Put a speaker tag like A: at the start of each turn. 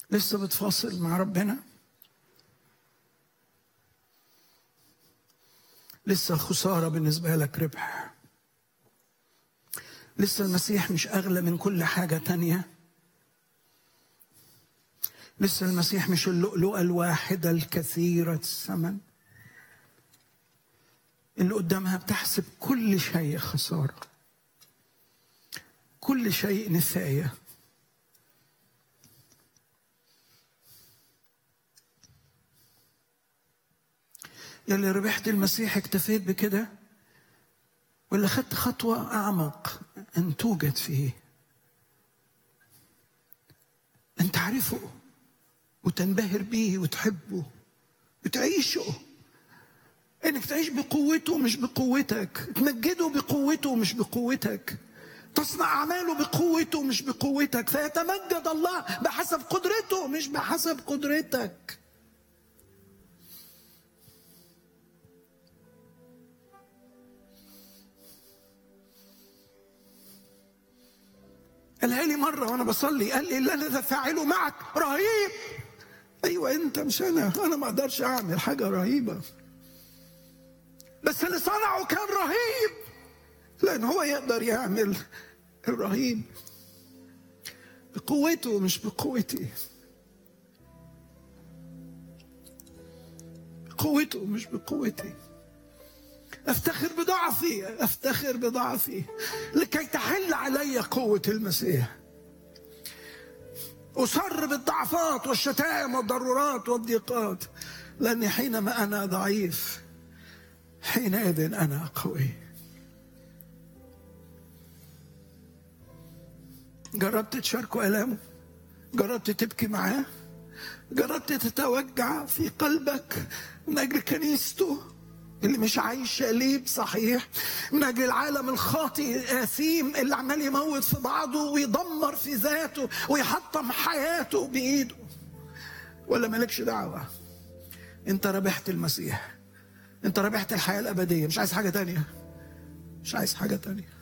A: لسه بتفاصل مع ربنا لسه الخسارة بالنسبة لك ربح لسه المسيح مش أغلى من كل حاجة تانية لسه المسيح مش اللؤلؤة الواحدة الكثيرة الثمن اللي قدامها بتحسب كل شيء خسارة كل شيء نثاية يلي ربحت المسيح اكتفيت بكده ولا خدت خطوة أعمق أن توجد فيه أن تعرفه وتنبهر به وتحبه وتعيشه انك تعيش بقوته مش بقوتك تمجده بقوته مش بقوتك تصنع اعماله بقوته مش بقوتك فيتمجد الله بحسب قدرته مش بحسب قدرتك قالها لي مرة وأنا بصلي قال لي اللي أنا فاعله معك رهيب أيوة أنت مش أنا أنا ما أقدرش أعمل حاجة رهيبة بس اللي صنعه كان رهيب لأن هو يقدر يعمل الرهيب بقوته مش بقوتي بقوته مش بقوتي افتخر بضعفي افتخر بضعفي لكي تحل علي قوه المسيح اصر بالضعفات والشتائم والضرورات والضيقات لاني حينما انا ضعيف حينئذ انا قوي جربت تشاركه الامه جربت تبكي معاه جربت تتوجع في قلبك من اجل كنيسته اللي مش عايش شليب صحيح من اجل العالم الخاطئ الاثيم اللي عمال يموت في بعضه ويدمر في ذاته ويحطم حياته بايده ولا مالكش دعوه انت ربحت المسيح انت ربحت الحياه الابديه مش عايز حاجه تانية مش عايز حاجه تانية